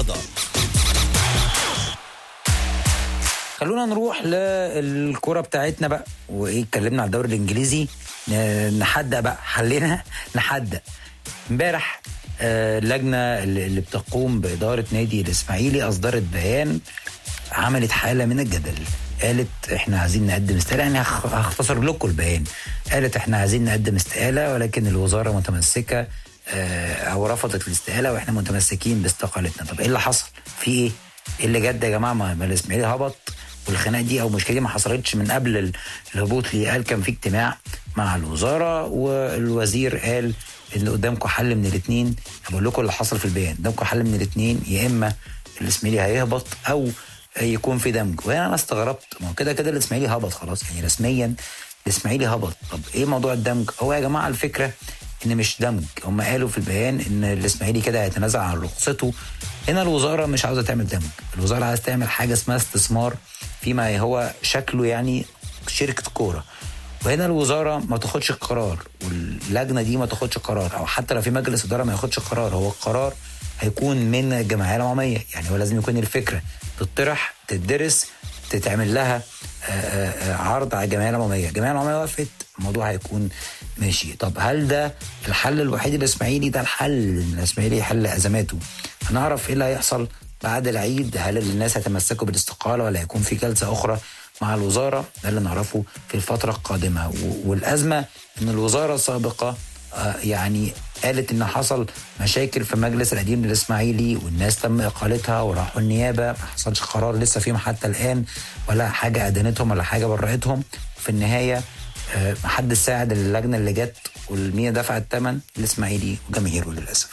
الرياضة خلونا نروح للكرة بتاعتنا بقى وايه اتكلمنا على الدوري الانجليزي ن- نحدق بقى حلينا نحدق امبارح آه، اللجنه اللي اللي بتقوم باداره نادي الاسماعيلي اصدرت بيان عملت حاله من الجدل قالت احنا عايزين نقدم استقاله يعني هخ- هختصر لكم البيان قالت احنا عايزين نقدم استقاله ولكن الوزاره متمسكه آه، او رفضت الاستقاله واحنا متمسكين باستقالتنا طب ايه اللي حصل في ايه ايه اللي جد يا جماعه ما ما الاسماعيلي هبط والخناقه دي او المشكله دي ما حصلتش من قبل ال- الهبوط ليه قال كان في اجتماع مع الوزاره والوزير قال ان قدامكم حل من الاثنين بقول لكم اللي حصل في البيان قدامكم حل من الاثنين يا اما الاسماعيلي هيهبط او يكون في دمج وهنا انا استغربت ما هو كده كده الاسماعيلي هبط خلاص يعني رسميا الاسماعيلي هبط طب ايه موضوع الدمج هو يا جماعه الفكره ان مش دمج هم قالوا في البيان ان الاسماعيلي كده هيتنازل عن رخصته هنا الوزاره مش عاوزه تعمل دمج الوزاره عايزه تعمل حاجه اسمها استثمار فيما هو شكله يعني شركه كوره وهنا الوزاره ما تاخدش القرار واللجنه دي ما تاخدش قرار او حتى لو في مجلس اداره ما ياخدش قرار هو القرار هيكون من الجمعيه العموميه يعني هو لازم يكون الفكره تطرح تدرس تتعمل لها آه، آه، آه، عرض على الجمعيه العموميه الجمعيه العموميه وافقت الموضوع هيكون ماشي طب هل ده الحل الوحيد الاسماعيلي ده الحل ان الاسماعيلي يحل ازماته هنعرف ايه اللي هيحصل بعد العيد هل الناس هيتمسكوا بالاستقاله ولا هيكون في جلسه اخرى مع الوزاره ده اللي نعرفه في الفتره القادمه و- والازمه ان الوزاره السابقه آه، يعني قالت ان حصل مشاكل في مجلس القديم للاسماعيلي والناس تم اقالتها وراحوا النيابه ما حصلش قرار لسه فيهم حتى الان ولا حاجه ادانتهم ولا حاجه برأتهم في النهايه آه، محدش ساعد اللجنه اللي جت والمية دفع الثمن الاسماعيلي وجماهيره للاسف